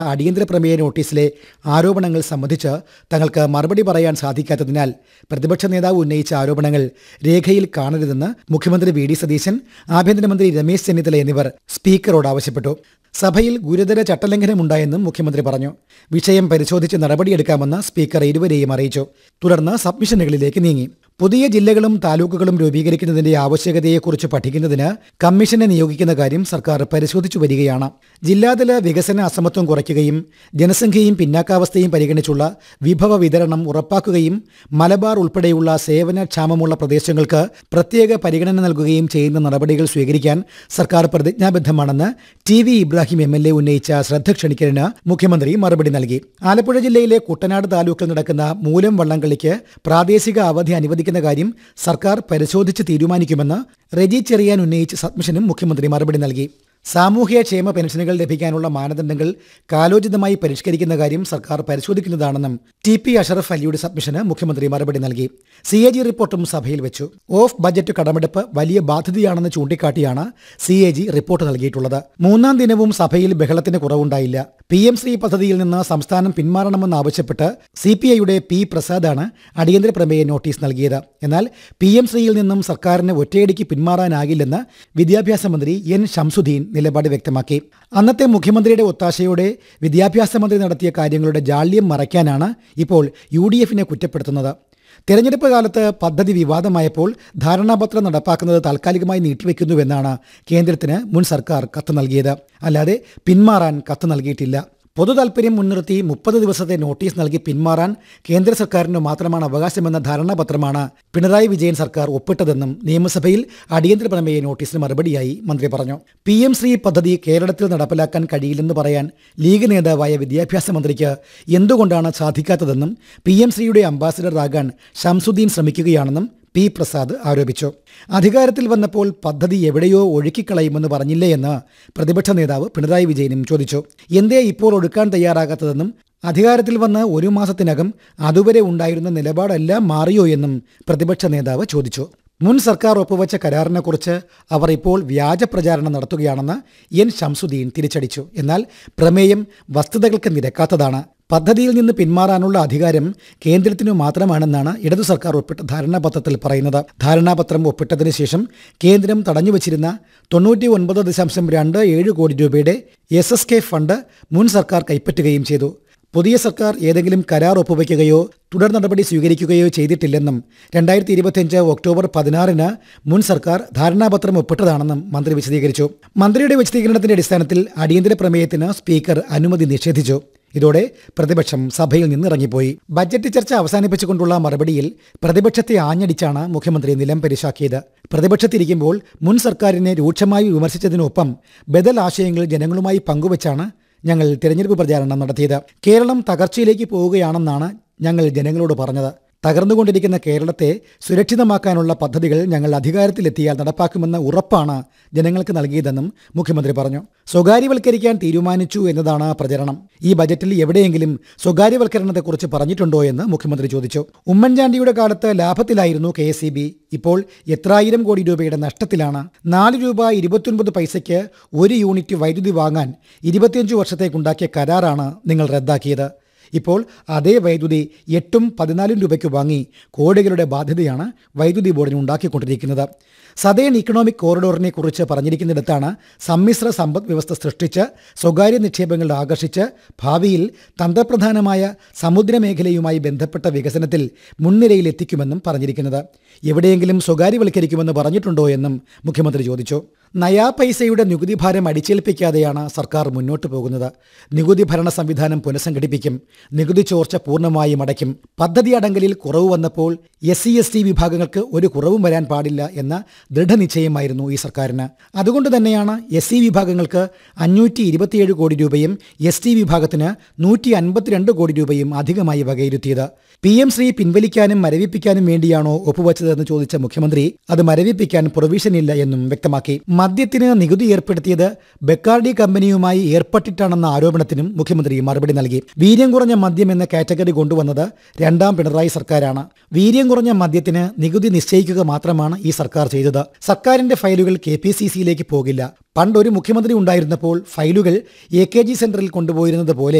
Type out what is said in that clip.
അടിയന്തര പ്രമേയ നോട്ടീസിലെ ആരോപണങ്ങൾ സംബന്ധിച്ച് തങ്ങൾക്ക് മറുപടി പറയാൻ സാധിക്കാത്തതിനാൽ പ്രതിപക്ഷ നേതാവ് ഉന്നയിച്ച ആരോപണങ്ങൾ രേഖയിൽ കാണരുതെന്ന് മുഖ്യമന്ത്രി വി ഡി സതീശൻ ആഭ്യന്തരമന്ത്രി രമേശ് ചെന്നിത്തല എന്നിവർ സ്പീക്കറോട് ആവശ്യപ്പെട്ടു സഭയിൽ ഗുരുതര ചട്ടലംഘനമുണ്ടായെന്നും മുഖ്യമന്ത്രി പറഞ്ഞു വിഷയം പരിശോധിച്ച് നടപടിയെടുക്കാമെന്ന് സ്പീക്കർ ഇരുവരെയും അറിയിച്ചു തുടർന്ന് സബ്മിഷനുകളിലേക്ക് നീങ്ങി പുതിയ ജില്ലകളും താലൂക്കുകളും രൂപീകരിക്കുന്നതിന്റെ ആവശ്യകതയെക്കുറിച്ച് പഠിക്കുന്നതിന് കമ്മീഷനെ നിയോഗിക്കുന്ന കാര്യം സർക്കാർ പരിശോധിച്ചു വരികയാണ് ജില്ലാതല വികസന അസമത്വം കുറയ്ക്കുകയും ജനസംഖ്യയും പിന്നാക്കാവസ്ഥയും പരിഗണിച്ചുള്ള വിഭവ വിതരണം ഉറപ്പാക്കുകയും മലബാർ ഉൾപ്പെടെയുള്ള സേവനക്ഷാമമുള്ള പ്രദേശങ്ങൾക്ക് പ്രത്യേക പരിഗണന നൽകുകയും ചെയ്യുന്ന നടപടികൾ സ്വീകരിക്കാൻ സർക്കാർ പ്രതിജ്ഞാബദ്ധമാണെന്ന് T V Ibrahim M L A ഉന്നയിച്ച ശ്രദ്ധ ക്ഷണിക്കലിന് മുഖ്യമന്ത്രി മറുപടി നൽകി ആലപ്പുഴ ജില്ലയിലെ കുട്ടനാട് താലൂക്കിൽ നടക്കുന്ന മൂലം വള്ളംകളിക്ക് പ്രാദേശിക അവധി അനുവദിക്കുന്ന കാര്യം സർക്കാർ പരിശോധിച്ച് തീരുമാനിക്കുമെന്ന് റെജി ചെറിയാൻ ഉന്നയിച്ച സബ്മിഷനും മുഖ്യമന്ത്രി മറുപടി നൽകി സാമൂഹ്യ ക്ഷേമ പെൻഷനുകൾ ലഭിക്കാനുള്ള മാനദണ്ഡങ്ങൾ കാലോചിതമായി പരിഷ്കരിക്കുന്ന കാര്യം സർക്കാർ പരിശോധിക്കുന്നതാണെന്നും ടി പി അഷറഫ് അലിയുടെ സബ്മിഷന് മുഖ്യമന്ത്രി മറുപടി നൽകി സി എ ജി റിപ്പോർട്ടും സഭയിൽ വെച്ചു ഓഫ് ബജറ്റ് കടമെടുപ്പ് വലിയ ബാധ്യതയാണെന്ന് ചൂണ്ടിക്കാട്ടിയാണ് സി എ ജി റിപ്പോർട്ട് നൽകിയിട്ടുള്ളത് മൂന്നാം ദിനവും സഭയിൽ ബഹളത്തിന് കുറവുണ്ടായില്ല പി എം ശ്രീ പദ്ധതിയിൽ നിന്ന് സംസ്ഥാനം പിന്മാറണമെന്നാവശ്യപ്പെട്ട് സി പി ഐയുടെ പി പ്രസാദാണ് അടിയന്തര പ്രമേയ നോട്ടീസ് നൽകിയത് എന്നാൽ പി എം ശ്രീയിൽ നിന്നും സർക്കാരിന് ഒറ്റയടിക്ക് പിന്മാറാനാകില്ലെന്ന് വിദ്യാഭ്യാസ മന്ത്രി എൻ ഷംസുദ്ദീൻ നിലപാട് വ്യക്തമാക്കി അന്നത്തെ മുഖ്യമന്ത്രിയുടെ ഒത്താശയോടെ വിദ്യാഭ്യാസ മന്ത്രി നടത്തിയ കാര്യങ്ങളുടെ ജാള്യം മറയ്ക്കാനാണ് ഇപ്പോൾ യു ഡി എഫിനെ കുറ്റപ്പെടുത്തുന്നത് തെരഞ്ഞെടുപ്പ് കാലത്ത് പദ്ധതി വിവാദമായപ്പോൾ ധാരണാപത്രം നടപ്പാക്കുന്നത് താൽക്കാലികമായി നീട്ടിവെക്കുന്നുവെന്നാണ് കേന്ദ്രത്തിന് മുൻ സർക്കാർ കത്ത് നൽകിയത് അല്ലാതെ പിന്മാറാൻ കത്ത് നൽകിയിട്ടില്ല പൊതു താൽപര്യം മുൻനിർത്തി മുപ്പത് ദിവസത്തെ നോട്ടീസ് നൽകി പിന്മാറാൻ കേന്ദ്ര സർക്കാരിന് മാത്രമാണ് അവകാശമെന്ന ധാരണാപത്രമാണ് പിണറായി വിജയൻ സർക്കാർ ഒപ്പിട്ടതെന്നും നിയമസഭയിൽ അടിയന്തര പ്രമേയ നോട്ടീസിന് മറുപടിയായി മന്ത്രി പറഞ്ഞു പി എം ശ്രീ പദ്ധതി കേരളത്തിൽ നടപ്പിലാക്കാൻ കഴിയില്ലെന്ന് പറയാൻ ലീഗ് നേതാവായ വിദ്യാഭ്യാസ മന്ത്രിക്ക് എന്തുകൊണ്ടാണ് സാധിക്കാത്തതെന്നും പി എം ശ്രീയുടെ അംബാസിഡറാകാൻ ഷംസുദ്ദീൻ ശ്രമിക്കുകയാണെന്നും പി പ്രസാദ് ആരോപിച്ചു അധികാരത്തിൽ വന്നപ്പോൾ പദ്ധതി എവിടെയോ ഒഴുക്കിക്കളയുമെന്ന് പറഞ്ഞില്ലേ എന്ന് പ്രതിപക്ഷ നേതാവ് പിണറായി വിജയനും ചോദിച്ചു എന്തേ ഇപ്പോൾ ഒഴുക്കാൻ തയ്യാറാകാത്തതെന്നും അധികാരത്തിൽ വന്ന് ഒരു മാസത്തിനകം അതുവരെ ഉണ്ടായിരുന്ന നിലപാടെല്ലാം മാറിയോ എന്നും പ്രതിപക്ഷ നേതാവ് ചോദിച്ചു മുൻ സർക്കാർ ഒപ്പുവച്ച കരാറിനെക്കുറിച്ച് അവർ ഇപ്പോൾ വ്യാജ പ്രചാരണം നടത്തുകയാണെന്ന് എൻ ഷംസുദ്ദീൻ തിരിച്ചടിച്ചു എന്നാൽ പ്രമേയം വസ്തുതകൾക്ക് നിരക്കാത്തതാണ് പദ്ധതിയിൽ നിന്ന് പിന്മാറാനുള്ള അധികാരം കേന്ദ്രത്തിനു മാത്രമാണെന്നാണ് ഇടതു സർക്കാർ ഒപ്പിട്ട ധാരണാപത്രത്തിൽ പറയുന്നത് ധാരണാപത്രം ഒപ്പിട്ടതിന് ശേഷം കേന്ദ്രം തടഞ്ഞുവച്ചിരുന്ന തൊണ്ണൂറ്റി ഒൻപത് ദശാംശം രണ്ട് ഏഴ് കോടി രൂപയുടെ എസ് എസ് കെ ഫണ്ട് മുൻ സർക്കാർ കൈപ്പറ്റുകയും ചെയ്തു പുതിയ സർക്കാർ ഏതെങ്കിലും കരാർ ഒപ്പുവയ്ക്കുകയോ തുടർ നടപടി സ്വീകരിക്കുകയോ ചെയ്തിട്ടില്ലെന്നും രണ്ടായിരത്തി ഇരുപത്തിയഞ്ച് ഒക്ടോബർ പതിനാറിന് മുൻ സർക്കാർ ധാരണാപത്രം ഒപ്പിട്ടതാണെന്നും മന്ത്രി വിശദീകരിച്ചു മന്ത്രിയുടെ വിശദീകരണത്തിന്റെ അടിസ്ഥാനത്തിൽ അടിയന്തര പ്രമേയത്തിന് സ്പീക്കർ അനുമതി നിഷേധിച്ചു ഇതോടെ പ്രതിപക്ഷം സഭയിൽ നിന്നിറങ്ങിപ്പോയി ബജറ്റ് ചർച്ച അവസാനിപ്പിച്ചുകൊണ്ടുള്ള മറുപടിയിൽ പ്രതിപക്ഷത്തെ ആഞ്ഞടിച്ചാണ് മുഖ്യമന്ത്രി നിലം പരിശാക്കിയത് പ്രതിപക്ഷത്തിരിക്കുമ്പോൾ മുൻ സർക്കാരിനെ രൂക്ഷമായി വിമർശിച്ചതിനൊപ്പം ബദൽ ആശയങ്ങൾ ജനങ്ങളുമായി പങ്കുവച്ചാണ് ഞങ്ങൾ തിരഞ്ഞെടുപ്പ് പ്രചാരണം നടത്തിയത് കേരളം തകർച്ചയിലേക്ക് പോവുകയാണെന്നാണ് ഞങ്ങൾ ജനങ്ങളോട് പറഞ്ഞത് തകർന്നുകൊണ്ടിരിക്കുന്ന കേരളത്തെ സുരക്ഷിതമാക്കാനുള്ള പദ്ധതികൾ ഞങ്ങൾ അധികാരത്തിലെത്തിയാൽ നടപ്പാക്കുമെന്ന ഉറപ്പാണ് ജനങ്ങൾക്ക് നൽകിയതെന്നും മുഖ്യമന്ത്രി പറഞ്ഞു സ്വകാര്യവൽക്കരിക്കാൻ തീരുമാനിച്ചു എന്നതാണ് പ്രചരണം ഈ ബജറ്റിൽ എവിടെയെങ്കിലും സ്വകാര്യവൽക്കരണത്തെക്കുറിച്ച് പറഞ്ഞിട്ടുണ്ടോ എന്ന് മുഖ്യമന്ത്രി ചോദിച്ചു ഉമ്മൻചാണ്ടിയുടെ കാലത്ത് ലാഭത്തിലായിരുന്നു കെ എസ് ഇപ്പോൾ എത്രായിരം കോടി രൂപയുടെ നഷ്ടത്തിലാണ് നാല് രൂപ ഇരുപത്തിയൊൻപത് പൈസയ്ക്ക് ഒരു യൂണിറ്റ് വൈദ്യുതി വാങ്ങാൻ ഇരുപത്തിയഞ്ച് വർഷത്തേക്കുണ്ടാക്കിയ കരാറാണ് നിങ്ങൾ റദ്ദാക്കിയത് ഇപ്പോൾ അതേ വൈദ്യുതി എട്ടും പതിനാലും രൂപയ്ക്ക് വാങ്ങി കോടികളുടെ ബാധ്യതയാണ് വൈദ്യുതി ബോർഡിന് ഉണ്ടാക്കിക്കൊണ്ടിരിക്കുന്നത് സതേൺ ഇക്കണോമിക് കോറിഡോറിനെ കുറിച്ച് പറഞ്ഞിരിക്കുന്നിടത്താണ് സമ്മിശ്ര സമ്പദ് വ്യവസ്ഥ സൃഷ്ടിച്ച് സ്വകാര്യ നിക്ഷേപങ്ങൾ ആകർഷിച്ച് ഭാവിയിൽ തന്ത്രപ്രധാനമായ സമുദ്രമേഖലയുമായി ബന്ധപ്പെട്ട വികസനത്തിൽ മുൻനിരയിൽ എത്തിക്കുമെന്നും പറഞ്ഞിരിക്കുന്നത് എവിടെയെങ്കിലും സ്വകാര്യവൽക്കരിക്കുമെന്ന് പറഞ്ഞിട്ടുണ്ടോ എന്നും മുഖ്യമന്ത്രി ചോദിച്ചു നയാ പൈസയുടെ നികുതി ഭാരം അടിച്ചേൽപ്പിക്കാതെയാണ് സർക്കാർ മുന്നോട്ട് പോകുന്നത് നികുതി ഭരണ സംവിധാനം പുനഃസംഘടിപ്പിക്കും നികുതി ചോർച്ച പൂർണ്ണമായും അടയ്ക്കും പദ്ധതി അടങ്കലിൽ കുറവ് വന്നപ്പോൾ എസ് സി എസ് ടി വിഭാഗങ്ങൾക്ക് ഒരു കുറവും വരാൻ പാടില്ല എന്ന ദൃഢനിശ്ചയമായിരുന്നു ഈ സർക്കാരിന് അതുകൊണ്ട് തന്നെയാണ് എസ് സി വിഭാഗങ്ങൾക്ക് അഞ്ഞൂറ്റി ഇരുപത്തിയേഴ് കോടി രൂപയും എസ് ടി വിഭാഗത്തിന് നൂറ്റി അൻപത്തിരണ്ട് കോടി രൂപയും അധികമായി വകയിരുത്തിയത് പി എം ശ്രീ പിൻവലിക്കാനും മരവിപ്പിക്കാനും വേണ്ടിയാണോ ഒപ്പുവച്ചതെന്ന് ചോദിച്ച മുഖ്യമന്ത്രി അത് മരവിപ്പിക്കാൻ പ്രൊവിഷൻ ഇല്ല എന്നും വ്യക്തമാക്കി മദ്യത്തിന് നികുതി ഏർപ്പെടുത്തിയത് ബെക്കാർഡി കമ്പനിയുമായി ഏർപ്പെട്ടിട്ടാണെന്ന ആരോപണത്തിനും മുഖ്യമന്ത്രി മറുപടി നൽകി വീര്യം കുറഞ്ഞ മദ്യം എന്ന കാറ്റഗറി കൊണ്ടുവന്നത് രണ്ടാം പിണറായി സർക്കാരാണ് വീര്യം കുറഞ്ഞ മദ്യത്തിന് നികുതി നിശ്ചയിക്കുക മാത്രമാണ് ഈ സർക്കാർ ചെയ്തത് സർക്കാരിന്റെ ഫയലുകൾ കെ പി സി സിയിലേക്ക് പോകില്ല പണ്ട് ഒരു മുഖ്യമന്ത്രി ഉണ്ടായിരുന്നപ്പോൾ ഫയലുകൾ എ കെ ജി സെന്ററിൽ കൊണ്ടുപോയിരുന്നത് പോലെ